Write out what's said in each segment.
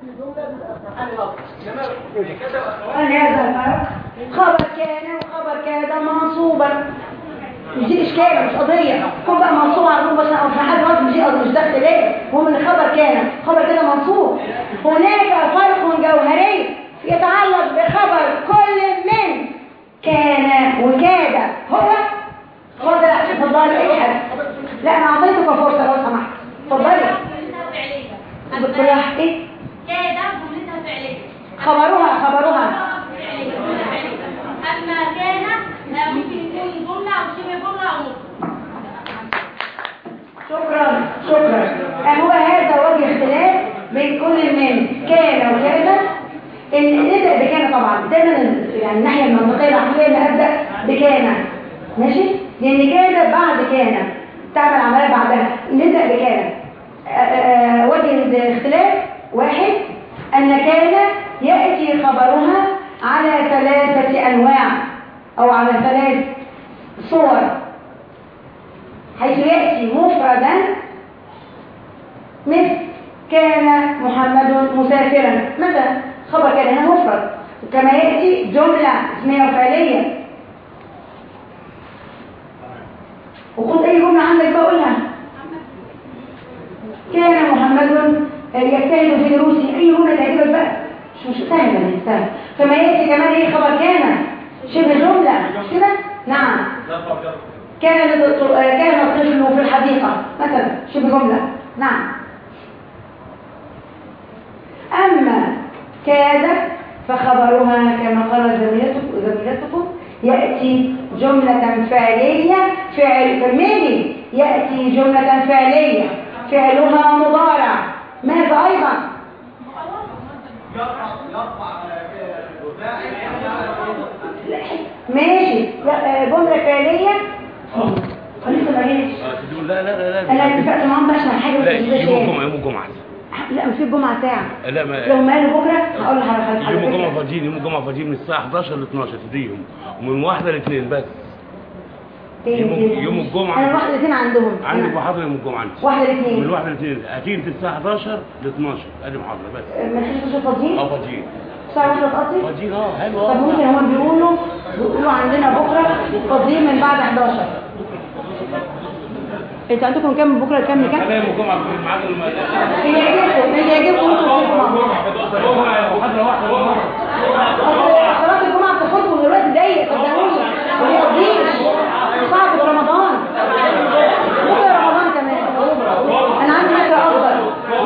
أن هذا الفرق خبر كان وخبر كان منصوبا مش دي إشكالة مش قضية كل بقى منصوب على طول مثلا أو في حد وقت مش دي قضية مش دخل ليه هو من خبر كان خبر كده منصوب هناك فرق جوهري يتعلق بخبر كل من كان وكاد هو هو ده لا اتفضلي اي حد لا انا اعطيتك فرصه لو سمحت اتفضلي بتقولي ايه كاد جملتها فعلية خبرها خبرها أما كان لا ممكن يكون جملة أو شبه جملة أو نص شكرا شكرا هو هذا وجه اختلاف بين كل من كان وكان ان نبدا بكان طبعا دايما يعني الناحيه المنطقيه العقليه ان ابدا بكان ماشي لان كان بعد كان تعمل عمليه بعدها نبدا بكان آه، آه، وجه الاختلاف واحد ان كان ياتي خبرها على ثلاثه انواع او على ثلاث صور حيث يأتي مفردا مثل كان محمد مسافرا مثلا خبر كان هنا مفرد وكما يأتي جملة اسمية وفعلية وخد أي جملة عندك بقولها كان محمد يجتهد في دروسه أي جملة تعجبك بقى مش مش سهلة مش سهلة كما يأتي كمان إيه خبر كان شبه جملة مش كده؟ نعم كان الط- كان الطفل في الحديقة مثلا شبه جملة نعم أما كاد فخبرها كما قال زميلتكم زميلتكم يأتي جملة فعلية فعل كملي يأتي جملة فعلية فعلها مضارع ماذا أيضا ماشي لا، آه، جملة فعلية لسه ما جيتش لا لا لا لا انا اتفقت معاهم بقى عشان حاجه لا بس مش يوم زي الجمعة يوم الجمعة لا مش في الجمعه ساعه لا ما لو ما قالوا بكره هقول لحضرتك يوم الجمعة حضرتك فاضيين يوم الجمعة فاضيين من الساعة 11 ل 12 تديهم ومن واحدة لاثنين بس يوم- يوم الجمعة. انا واحده الاثنين عندهم عندك أنا- محاضرة يوم الجمعة عندي واحده من الاثنين واحدة لاثنين هتيجي من الساعة 11 ل 12 ادي محاضرة بس ما تحسوش فاضيين اه فاضيين الساعه واحده تقضي فاضيين اه حلو طب ممكن اه هم بيقولوا بيقولوا عندنا بكره فاضيين من بعد 11 انتوا عندكم كام بكره كام كام خلينا يوم الجمعة في الميعاد الم- اللي يعجبكم اللي يعجبكم انتوا في الجمعه محاضرة واحدة بالمرة أصل صلاه الجمعه بتاخدكم دلوقتي ضيق صدقوني ما يقضيش صعب في رمضان بكره رمضان كمان انا عندي فكره افضل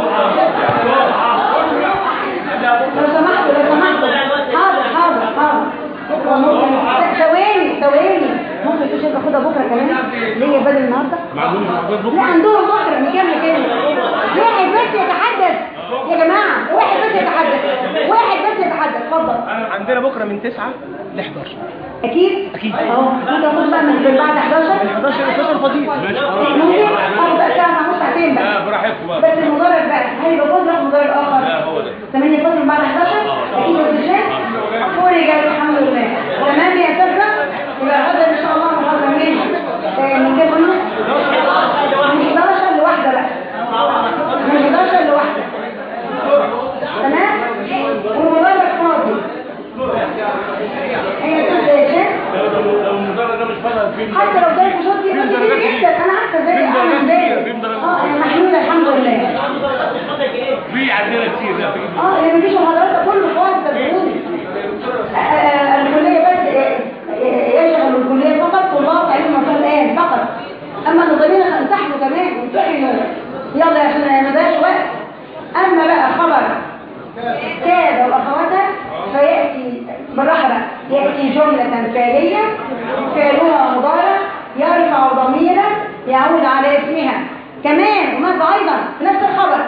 لو سمحتوا لو سمحتوا حاضر حاضر حاضر بكره ممكن ثواني ثواني ممكن تشوف اخدها بكره كمان ليه بدل النهارده معلومة موجود لا بكرة عندهم بكره نكمل كده واحد بس يتحدث يا جماعه واحد بس يتحدث واحد بس يتحدث اتفضل عندنا بكره من 9 ل 11 اكيد أكيد. اهو انت تاخد بقى من بعد 11 11 ل 12 فاضيين ماشي خلاص ممكن اخد بقى ساعه مع ساعتين لا بقى براحتكم بقى بس المدرب بقى هل يبقى فاضل ولا مدرب اخر لا هو ده 8 فاضل من بعد 11 اكيد بس شيء فوري جاي الحمد لله تمام يا سفرة يبقى غدا ان شاء الله محاضره منين آه، من كام قلنا من 11 لواحده بقى من 11 لواحده تمام والمدرب فاضي هي تنسى لو المدرب ده مش فاضي فين حتى لو زي مشوط دي فين كتير درجات جدا انا عارفه زي فين انا درجات ازاي كتير؟ فين درجات اه انا محلوله الحمد لله في عندنا كتير لا في اه اللي مفيش محاضرات كله خالص صدقوني آه، آه، الكليه بس آه، آه، يشغل الكليه فقط طلاب علم المفروض الان فقط اما النظامين امتحنوا كمان امتحنوا يلا عشان ما ضيعش وقت اما بقى خبر كاد واخواتها فياتي بالراحه بقى ياتي جمله فعليه فعلها مضارع يرفع ضميرا يعود على اسمها كمان وماذا ايضا في نفس الخبر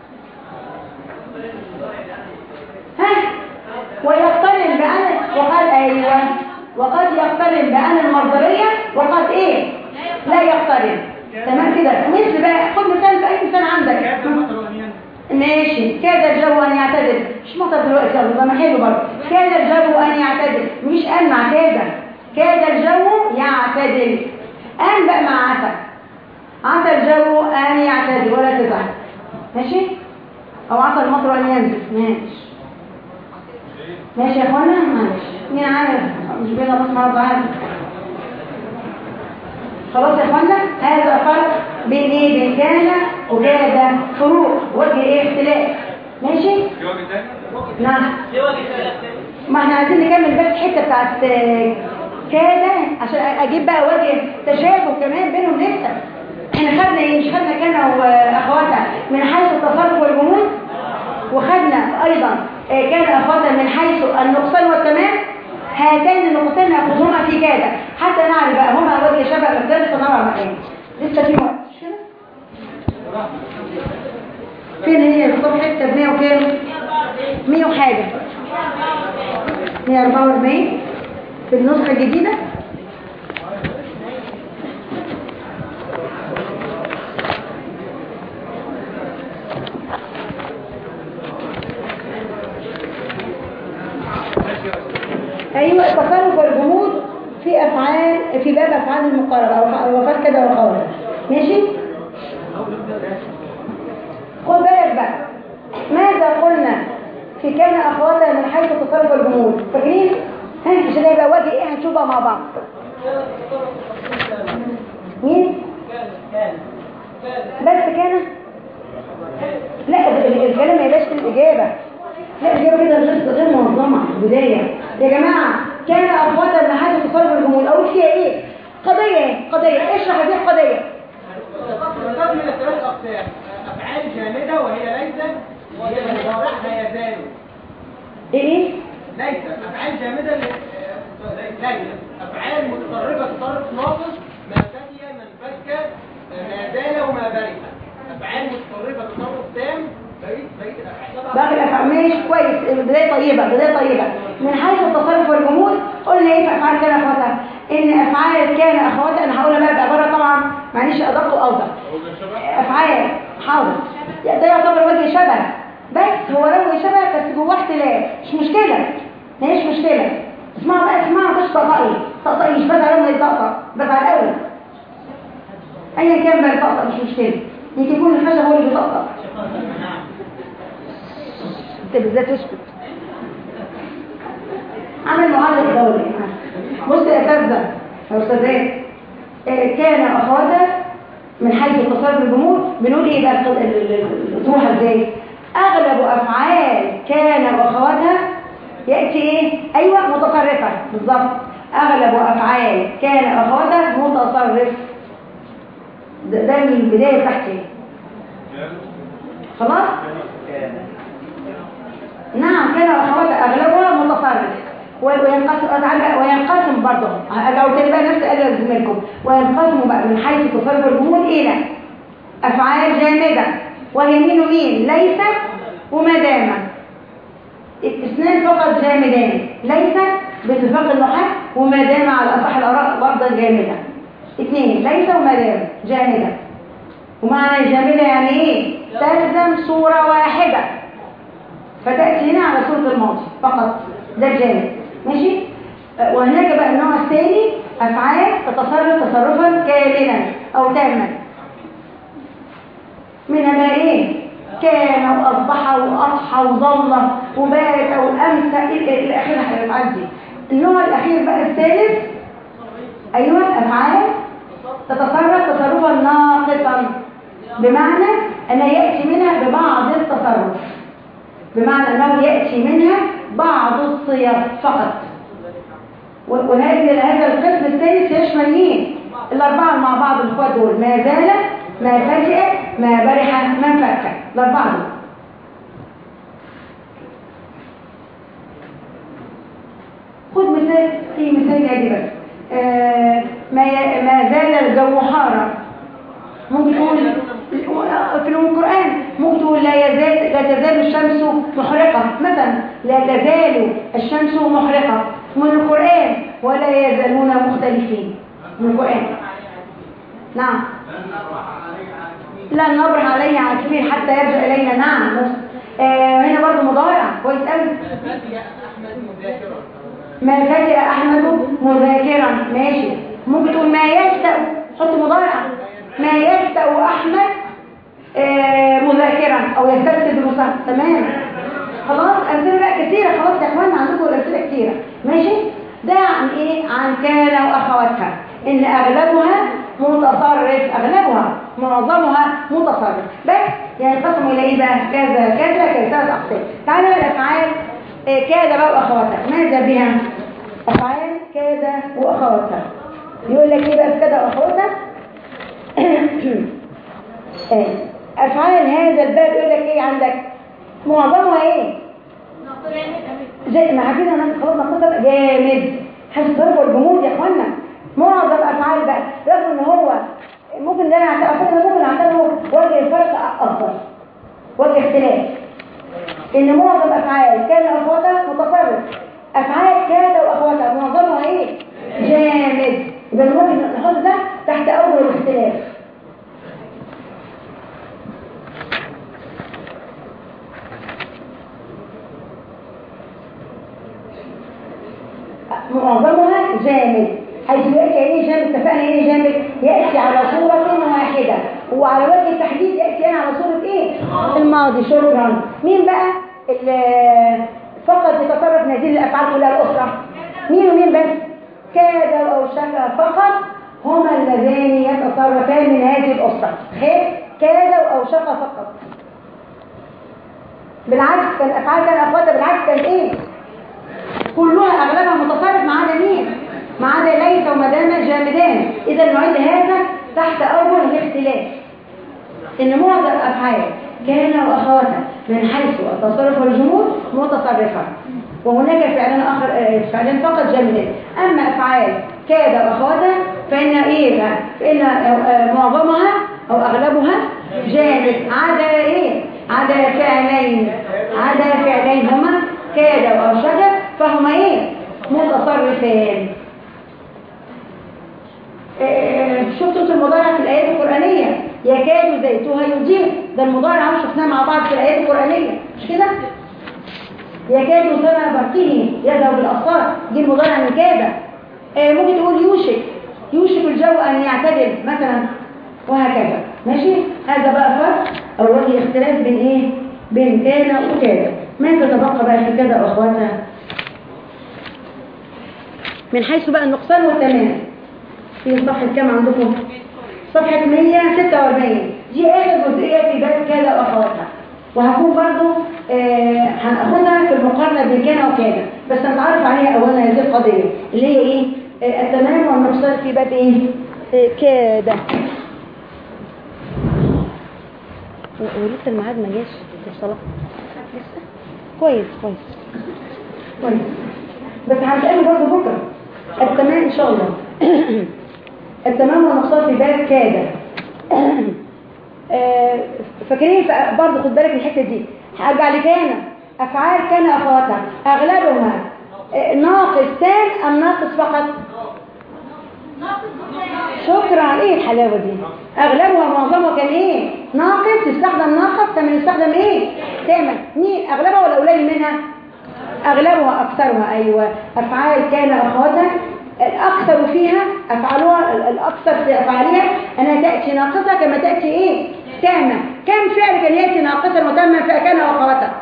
ها ويقترن بأن وقد أيوة وقد يقترن بأن المصدرية وقد إيه لا يقترن تمام كده مثل بقى خد مثال في أي مثال عندك ماشي كاد الجو أن يعتدل مش مطر دلوقتي يلا ده ما حلو برضه كاد الجو أن يعتدل مش قال مع كاد كاد الجو يعتدل أن بقى مع عسى عسى الجو أن يعتدل ولا تزعل ماشي او عصى المطر ان ينزل ماشي ماشي يا اخوانا ماشي مين عارف مش بينا بس مرض عارف خلاص يا اخوانا هذا فرق بين ايه بين كان وكاد فروق وجه ايه اختلاف ماشي نعم ما احنا عايزين نكمل بس الحته بتاعت آه، كاد عشان اجيب بقى وجه تشابه كمان بينهم لسه احنا خدنا ايه مش خدنا كان واخواتها من حيث التصرف والجمود وخدنا ايضا آه، كان اخواتها من حيث النقصان والتمام هاتين النقطتين ناخذهما في كاد حتى نعرف بقى هما وجه شبه مقدار صناعه مكان لسه في وقت مش كده فين هي الصبح حته 100 وكام 100 وحاجه 144 في النسخة الجديدة أيوة التصرف والجمود في أفعال في باب أفعال المقاربة أو وفاة كده وقوله ماشي؟ خد بالك بقى ماذا قلنا في كان أخواتها من حيث التصرف والجمود فاكرين؟ ها عشان يبقى وجه ايه هنشوف بقى مع بعض مين؟ بس كان لا ال- ال- الكلام ما يبقاش في الإجابة لا الإجابة كده غير غير منظمة بداية يا جماعة كان أخواتها من حيث التصرف والجمود أقول فيها إيه؟ قضية إيه؟ قضية اشرح هذه القضية تقسم من ثلاث اقسام افعال جامده وهي ليست وهي مضارعها يزال إيه إيه؟ ليست افعال جامده ل- ليست افعال متطرفه تصرف ناقص ما فتي من فك ما زال وما برئ افعال متطرفه تصرف تام بقيه بقيه الافعال باقي الافعال ماشي كويس بدايه طيبه بدايه طيبه من حيث التصرف والجمود قلنا ايه في افعال كان اخواتها ان افعال كان اخواتها انا هقولها بقى بعباره طبعا معلش ادق واوضح افعال حاضر ده يعتبر وجه شبه بس هو لو وجه شبه بس جواه اختلاف مش مشكله مش مشكله اسمعوا بقى اسمعوا مش طقطقي طقطقي مش بدأ لما يطقطق بدأ الاول ايا كان بقى يطقطق مش مشكله يمكن يكون الخشب هو اللي بيطقطق انت بالذات اسكت عمل معلق دوري بص يا اساتذه يا استاذات آه، كان اخواتها من حيث التصرف الجمهور بنقول ايه بقى الق- ال- ال- تروح ازاي اغلب افعال كان واخواتها ياتي ايه ايوه متصرفه بالظبط اغلب افعال كان اخواتها متصرف ده, ده من البدايه بتاعتي خلاص نعم كان اخواتها اغلبها متصرف وينقسم أتعلق- وينقسم برضه لو كده بقى نفس قال زميلكم وينقسم بقى من حيث تصرف الجمهور الى افعال جامده وهي مين ومين ليس وما دام اثنين فقط جامدان ليس باتفاق النحاة وما دام على اصح الاراء برضه جامده اثنين ليس وما دام جامده ومعنى جامده يعني ايه تلزم صوره واحده فتأتي هنا على صورة الماضي فقط ده الجانب ماشي آه، وهناك بقى النوع الثاني أفعال تتصرف تصرفا كاملا أو تاما منها بقى إيه كان وأصبح وأضحى وظل وبات أو أمسى إلى إلى آخر الأفعال دي النوع الأخير بقى الثالث أيوة أفعال تتصرف تصرفا ناقصا بمعنى أن يأتي منها ببعض التصرف بمعنى أنه يأتي منها بعض الصيغ فقط و- وهذه هذا القسم الثالث يشمل مين؟ الأربعة مع بعض الإخوات دول ما زال ما فجأ ما برح ما فك الأربعة دول خد مثال في مثال عادي بس آه ما ي- ما زال الجو حارا ممكن تقول في القرآن ممكن تقول لا يزال لا تزال الشمس محرقة مثلا لا تزال الشمس محرقة من القرآن ولا يزالون مختلفين من القرآن نعم لا نبرح عليه عاكفين حتى يرجع إلينا نعم بس آه هنا برضه مضارع كويس قوي فتي احمد مذاكرا ما فاتئ أحمد مذاكرا ماشي ممكن تقول ما يفتأ حط مضارع ما يفتأ أحمد آه، مذاكرا او يستبدل بمصاحب تمام خلاص امثله بقى كتيره خلاص يا اخوانا عندكم الامثله كتيره ماشي ده عن ايه عن كان واخواتها ان اغلبها متصرف اغلبها معظمها متصرف بس ينقسم الى ايه بقى كذا كذا كذا ثلاث اقسام تعالى بقى الافعال آه، كاد بقى واخواتها ماذا بها افعال كاد واخواتها يقول لك ايه بقى في كاد واخواتها آه، افعال هذا الباب يقول لك ايه عندك معظمها ايه زي ما عارفين انا خلاص نقطه جامد هتصرفوا الجمود يا اخوانا معظم افعال بقى رغم ان هو ممكن ده اعتقد ممكن اعتبره وجه الفرق اكبر وجه اختلاف ان معظم افعال كان اخواتها متصرف افعال كاد واخواتها معظمها ايه جامد يبقى ممكن نحط ده تحت اول الاختلاف معظمها جامد حيث يأتي ايه جامد اتفقنا ايه جامد يأتي على صورة واحدة وعلى وجه التحديد يأتي هنا على صورة ايه الماضي شكرا مين بقى اللي فقط يتصرف نزيل الافعال كلها الاسرة مين ومين بس كاد او شكا فقط هما اللذان يتصرفان من هذه الاسرة خير كاد او شكا فقط بالعكس كان افعال كان اخواتها بالعكس كانت ايه كلها اغلبها متصرف ما عدا مين ما عدا ليس وما دام جامدان اذا نعد هذا تحت اول الاختلاف ان معظم افعال كان واخواتها من حيث التصرف والجمود متصرفه وهناك فعلان اخر آه، فعلان فقط جامدان اما افعال كاد واخواتها فان ايه بقى؟ فان آه، معظمها او اغلبها جامد عدا ايه عدا فعلين عدا فعلين هما كاد او شجر فهما ايه متصرفان آه، شفتوا في المضارع في الايات القرانيه يكاد زيتها يضيء ده المضارع اهو شفناه مع بعض في الايات القرانيه مش كده يكاد سنة برقه يذهب بالأبصار دي المضارع من كاد آه، ممكن تقول يوشك يوشك الجو أن يعتدل مثلا وهكذا ماشي هذا بقى فرق أو وجه اختلاف بين إيه بين كان وكاد ماذا تبقى بقى في كذا أخواتها من حيث بقى النقصان والتمام في صفحة كام عندكم صفحة 146 دي آخر جزئية في باب كذا وأخواتها وهكون برضو آه هناخدها في المقارنة بين كان وكان بس نتعرف عليها أولا هذه القضية اللي هي إيه آه التمام والنقصان في باب إيه آه كده ولسه الميعاد ما جاش في الصلاة لسه كويس كويس كويس بس هنتقابل برضه بكرة التمام إن شاء الله التمام والنقصان في باب كاد آه، فاكرين ف- برضه خد بالك من الحته دي هرجع لكان افعال كان اخواتها اغلبها آه، ناقص تام ام ناقص فقط شكرا ايه الحلاوه دي اغلبها معظمها كان ايه ناقص يستخدم ناقص كمان يستخدم ايه تاما مين اغلبها ولا قليل منها اغلبها اكثرها ايوه افعال كان اخواتها الاكثر فيها افعالها ال- الاكثر في افعالها انها تاتي ناقصه كما تاتي ايه تامه كم فعل كان ياتي ناقصا وتاما فكان اخواتها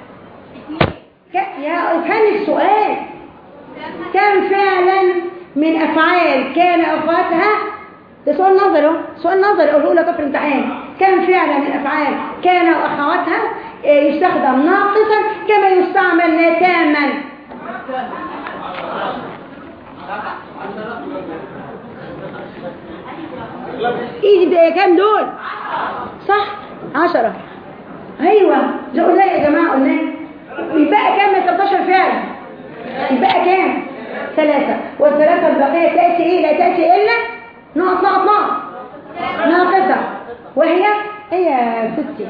ك- يا كان السؤال كم فعلا من افعال كان اخواتها ده سؤال نظري اهو سؤال نظري اقوله لك في الامتحان كم فعلا من افعال كان واخواتها آه، يستخدم ناقصا كما يستعمل تاما ايه ده كام دول صح عشرة ايوه ده قلنا يا جماعه قلنا يبقى كام من 13 فعل يبقى كام ثلاثة والثلاثة البقية تأتي إيه لا تأتي إلا نقط نقط نقط ناقصة وهي هي يا ستي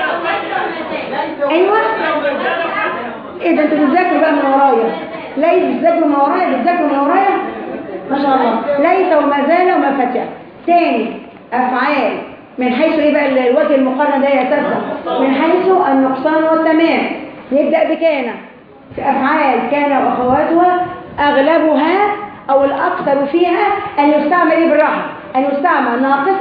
أيوة إيه ده أنتوا بتذاكروا بقى من ورايا ليس بتذاكروا من ورايا بتذاكروا من ورايا ما شاء الله ليس وما زال وما فتح تاني أفعال من حيث إيه بقى الوجه المقارنة ده يا أساسا من حيث النقصان والتمام نبدأ بكان في أفعال كان وأخواتها أغلبها أو الأكثر فيها أن يستعمل إيه بالراحة أن يستعمل ناقصا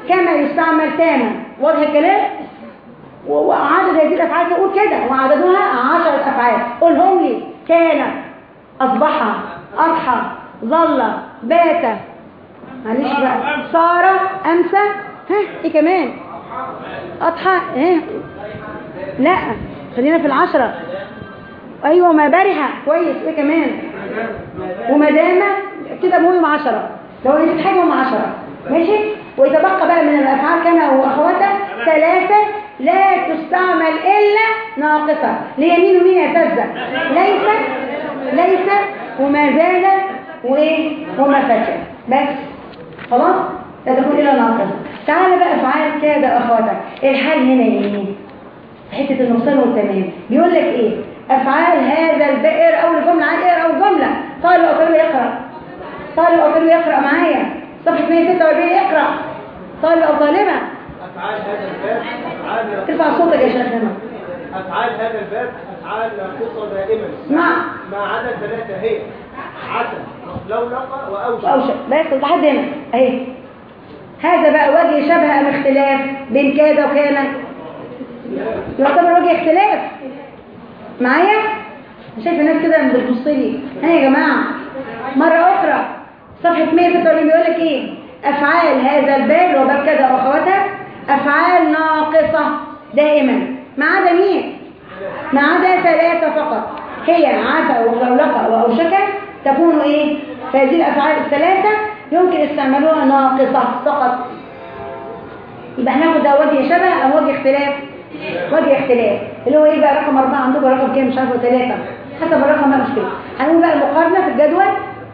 كما يستعمل تاما واضح الكلام و- وعدد هذه الافعال تقول كده وعددها عشرة افعال قولهم لي كان اصبح اضحى ظل بات معلش بقى صار امسى ها ايه كمان اضحى ايه لا خلينا في العشرة ايوه ما برحة كويس ايه كمان ومدامة كده مهم عشرة لو نسيت حاجة هم عشرة ماشي ويتبقى بقى من الأفعال كما وأخواتها ثلاثة لا تستعمل إلا ناقصة ليمين ومين يتزع ليس ليس وما زال وإيه وما فتح بس خلاص لا تكون إلا ناقصة تعالى بقى أفعال كاد أخواتك الحال هنا إيه حتة النقصان والتمام بيقول لك ايه افعال هذا البئر اول جملة عن اقرا اول جملة طالب او طالب يقرأ طالب او طالب يقرأ معايا صفحة 146 اقرأ طالب او طالبة أفعال هذا الباب أفعال ترفع صوتك يا شيخنا أفعال هذا الباب أفعال ناقصة دائما اسمع ما عدا ثلاثة هي عسى لولقة وأوشك اوشك بس لحد هنا اهي هذا بقى وجه شبه ام اختلاف بين كاد وكان يعتبر وجه اختلاف معايا أنا شايفه ناس كده بتبص لي ها يا جماعه مره اخرى صفحه 146 بيقول لك ايه افعال هذا الباب اللي هو باب كذا واخواتها افعال ناقصه دائما ما عدا مين ما عدا ثلاثه فقط هي عسى وخلولقه واوشكه تكون ايه فهذه الافعال الثلاثه يمكن استعمالها ناقصه فقط يبقى هناخد ده وجه شبه او وجه اختلاف وجه اختلاف اللي هو ايه بقى رقم أربعة عندكم رقم كام مش عارفه ثلاثة حسب الرقم ما مشكلة هنقول بقى المقارنة في الجدول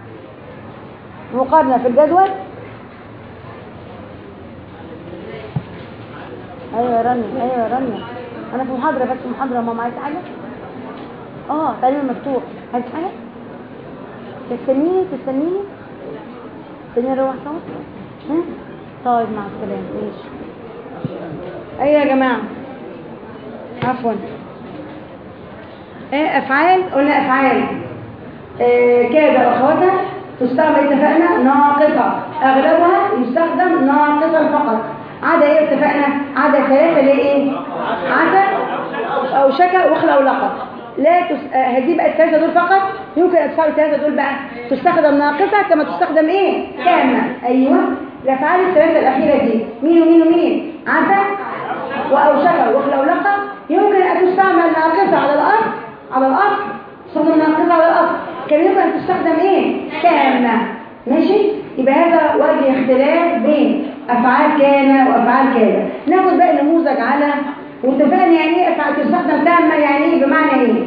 مقارنة في الجدول ايوه يا رنا ايوه يا رنا انا في محاضرة بس محاضرة ماما عايز حاجة اه تقريبا مفتوح عايز حاجة تستنيني تستنيني تستنيني اروح سوا ها؟ طيب مع السلامة ماشي ايوه يا جماعة عفوا ايه افعال قلنا افعال إيه كاد اخواتها تستعمل اتفقنا ناقصة اغلبها يستخدم ناقصا فقط عدا ايه اتفقنا عدا ثلاثة اللي ايه عدا او شكا وخلا او لقب لا تس... آه، هذه بقى الثلاثة دول فقط يمكن ادفعوا الثلاثة دول بقى تستخدم ناقصة كما تستخدم ايه كامة ايوه الافعال الثلاثة الاخيرة دي مين ومين ومين عدا واوشك وخلا ولقى يمكن ان تستعمل ناقصة على الاصل على الاصل تستخدم ناقصة على الاصل كان يمكن ان تستخدم ايه كامة ماشي يبقى هذا وجه اختلاف بين افعال كان وافعال كان ناخد بقى نموذج على واتفقنا يعني ايه افعال تستخدم تامة يعني ايه بمعنى ايه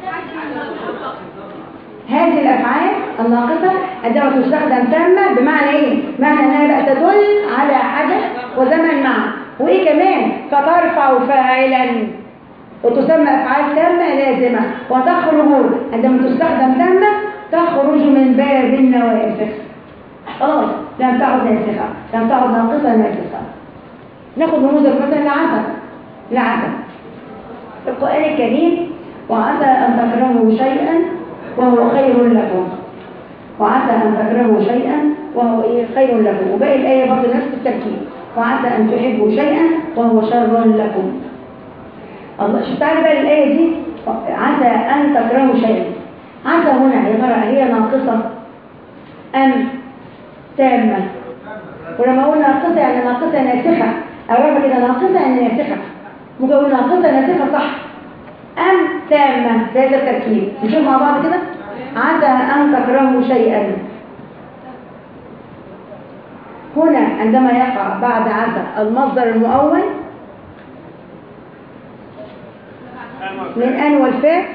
هذه الافعال الناقصة عندما تستخدم تامة بمعنى ايه معنى انها بقى تدل على حدث وزمن معه وايه كمان فترفع فاعلا وتسمى افعال تامة لازمة وتخرج عندما تستخدم تامة تخرج من باب النوافذ خلاص لم تعد ناسخة لم تعد ناقصة ناسخة ناخد نموذج مثلا لعسل لعسل القرآن الكريم وعسى أن تكرهوا شيئا وهو خير لكم وعسى أن تكرهوا شيئا وهو إيه خير لكم وباقي الآية برضه نفس التركيب وعسى أن تحبوا شيئا وهو شر لكم الله شوف تعالى بقى الآية دي عسى أن تكرهوا شيئا عسى هنا يا ترى هي ناقصة أم تامة ولما أقول ناقصة يعني ناقصة ناسخة أو كده ناقصة يعني ناسخة ممكن أقول ناقصة ناسخة صح أم تامة بهذا التركيب نشوف مع بعض كده عسى أن تكرهوا شيئا هنا عندما يقع بعد عسى المصدر المؤول من أن والفعل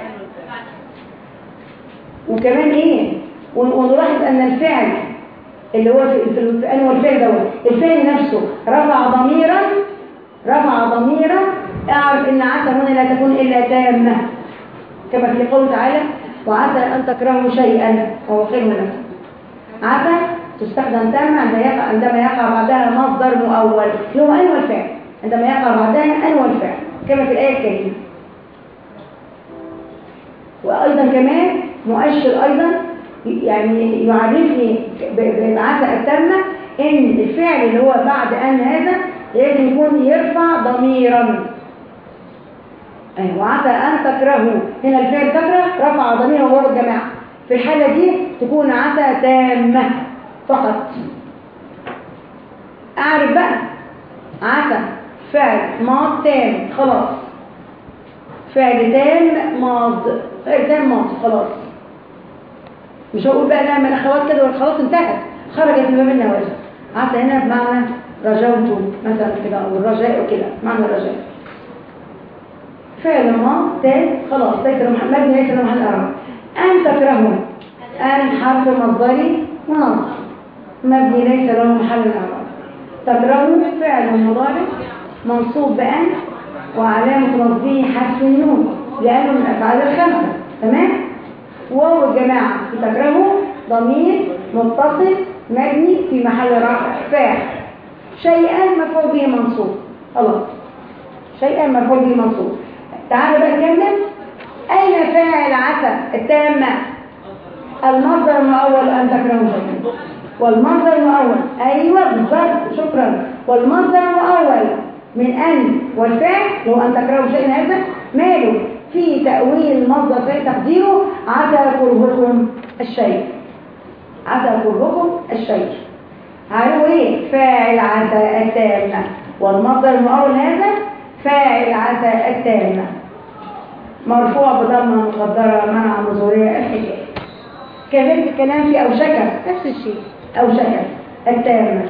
وكمان إيه ونلاحظ أن الفعل اللي هو في في الأن والفعل دوت الفعل نفسه رفع ضميرا رفع ضميرا اعرف ان عسى هنا لا تكون الا تامه كما في قوله تعالى وعسى ان تكرهوا شيئا وهو خير لكم عسى تستخدم تامه عندما يقع عندما يقع بعدها مصدر مؤول اللي هو ان والفعل عندما يقع بعدها ان والفعل كما في الايه الكريمه وايضا كمان مؤشر ايضا يعني يعرفني بعسى التامه ان الفعل اللي هو بعد ان هذا لازم يكون يرفع ضميرا أيوة وعسى أن تكرهوا هنا الفعل تكره رفع ضميره وهو الجماعة في الحالة دي تكون عسى تامة فقط أعرف بقى عسى فعل ماض تام خلاص فعل تام ماض فعل تام ماض خلاص مش هقول بقى نعمل الاخوات كده خلاص انتهت خرجت من باب النوازل عسى هنا بمعنى رجوت مثلا كده او الرجاء وكده معنى الرجاء فعل ما تام خلاص ليس له محل مبني ليس له محل اعراب ان تكرهوا ان حرف مصدري منصب مبني ليس له محل اعراب تكرهوا فعل مضارع منصوب بان وعلامه نصبه حذف النون لانه من افعال الخمسه تمام واو الجماعه تكرهوا ضمير متصل مبني في محل رفع فاعل شيئا مفعول به منصوب خلاص شيئا مفعول به منصوب تعالوا بقى نكمل اين فاعل عسى التامه المصدر المؤول ان تكرهوا شيئا والمصدر المؤول ايوه بالظبط شكرا والمصدر المؤول من ان والفعل لو ان تكرهوا شيئا هذا ماله في تاويل مصدر في تقديره عسى كرهكم الشيء عسى كرهكم الشيء هو ايه فاعل عسى التامة والمصدر المؤول هذا فاعل عسى التامة مرفوع بضمة مقدرة منع نظورية الحكاية كذلك الكلام في أوشكة نفس الشيء أوشكة التامة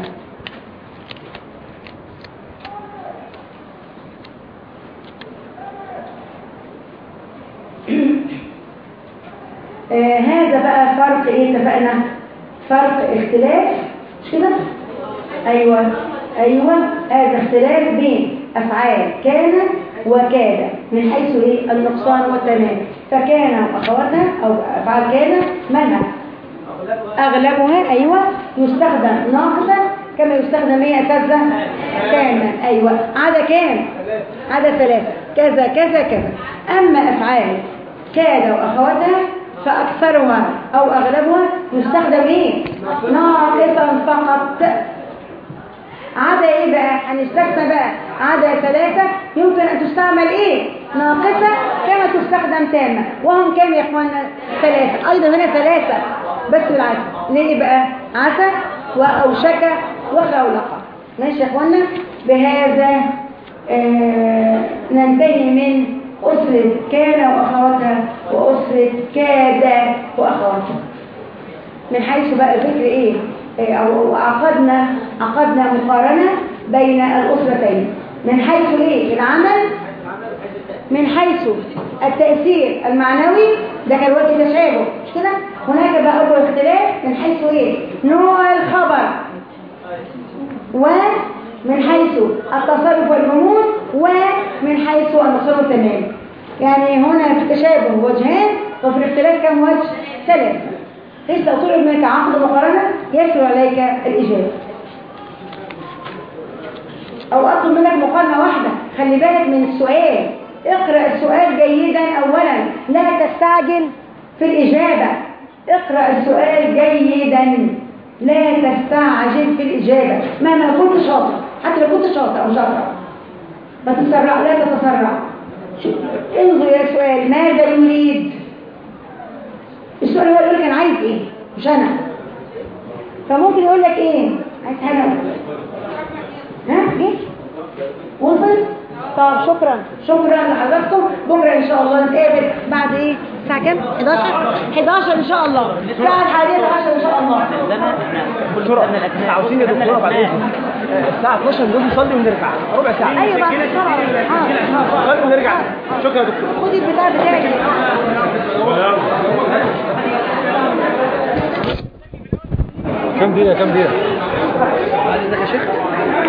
آه هذا بقى فرق ايه اتفقنا فرق اختلاف مش كده ايوه ايوه هذا اختلاف بين افعال كان وكاد من حيث ايه النقصان والتمام فكان واخواتها او افعال كان منها اغلبها ايوه يستخدم ناقصا كما يستخدم هي كذا كان ايوه عدا كان عدا ثلاثه كذا كذا كذا اما افعال كاد واخواتها فأكثرها أو أغلبها يستخدم إيه؟ ناقصا فقط عدا إيه بقى؟ هنستخدم بقى عدا ثلاثة يمكن أن تستعمل إيه؟ ناقصة كما تستخدم تامة وهم كام يا إخوانا؟ ثلاثة أيضا هنا ثلاثة بس بالعكس ليه بقى؟ عسى وأوشك وخولقة ماشي يا إخوانا؟ بهذا آه ننتهي من أسرة كان وأخواتها وأسرة كاد وأخواتها من حيث بقى ذكر إيه أو عقدنا عقدنا مقارنة بين الأسرتين من حيث إيه العمل من حيث التأثير المعنوي ده كان وجه تشابه مش كده هناك بقى أول اختلاف من حيث إيه نوع الخبر ومن حيث التصرف والجمود ومن حيث النصر التمام يعني هنا في تشابه وجهان وفي الاختلاف كم وجه ثلاثة ليس لو طلب منك عقد مقارنة يسر عليك الإجابة أو أطلب منك مقارنة واحدة خلي بالك من السؤال اقرأ السؤال جيدا أولا لا تستعجل في الإجابة اقرأ السؤال جيدا لا تستعجل في الإجابة مهما كنت شاطر حتى لو كنت شاطر أو شاطر ما تتسرع لا تتسرع انظر إلى السؤال ماذا يريد السؤال هو يقول لك أنا عايز إيه مش أنا فممكن يقول لك إيه عايز هنا ها إيه وصل طب شكرا شكرا لحضراتكم بكره ان شاء الله نتقابل بعد ايه الساعه كام 11 11 ان شاء الله الساعه الحادية عشر ان شاء الله دكتورة احنا عاوزين يا دكتورة بعد اذنك الساعة 12 نروح نصلي ونرجع ربع ساعة ايوه بعد بسرعه آه. نصلي ونرجع شكرا يا دكتور خدي البتاع بتاعي كم دقيقة كم دقيقة بعد اذنك يا شيخ